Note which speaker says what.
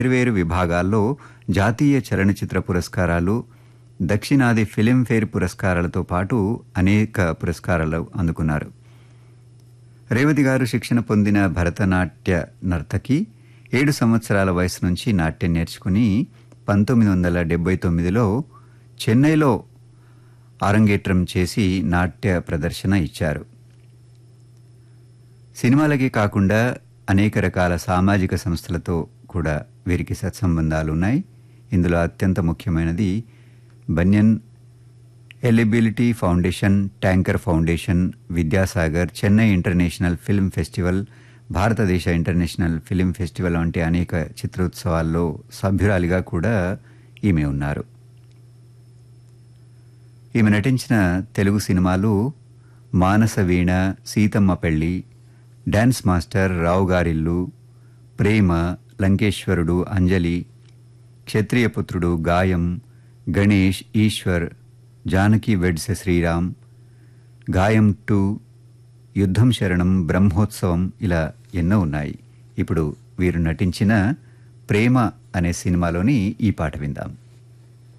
Speaker 1: వేర్వేరు విభాగాల్లో జాతీయ చలనచిత్ర పురస్కారాలు దక్షిణాది ఫిలింఫేర్ పురస్కారాలతో పాటు అనేక పురస్కారాలు అందుకున్నారు రేవతి గారు శిక్షణ పొందిన భరతనాట్య నర్తకి ఏడు సంవత్సరాల వయసు నుంచి నాట్యం నేర్చుకుని పంతొమ్మిది వందల డెబ్బై తొమ్మిదిలో చెన్నైలో అరంగేట్రం చేసి నాట్య ప్రదర్శన ఇచ్చారు సినిమాలకే కాకుండా అనేక రకాల సామాజిక సంస్థలతో కూడా వీరికి సత్సంబంధాలు ఉన్నాయి ఇందులో అత్యంత ముఖ్యమైనది బన్యన్ ఎలిబిలిటీ foundation tanker foundation Vidyasagar Chennai international film festival భారతదేశ ఇంటర్నేషనల్ ఫిల్మ్ ఫెస్టివల్ వంటి అనేక చిత్రోత్సవాల్లో సభ్యురాలిగా కూడా ఈమె ఉన్నారు ఈమె నటించిన తెలుగు సినిమాలు మానస వీణ సీతమ్మ పెళ్లి డాన్స్ మాస్టర్ రావు గారిల్లు ప్రేమ లంకేశ్వరుడు అంజలి క్షత్రియపుత్రుడు గాయం గణేష్ ఈశ్వర్ జానకి వెడ్స శ్రీరామ్ గాయం టూ యుద్ధం శరణం బ్రహ్మోత్సవం ఇలా ఎన్నో ఉన్నాయి ఇప్పుడు వీరు నటించిన ప్రేమ అనే సినిమాలోని ఈ పాట విందాం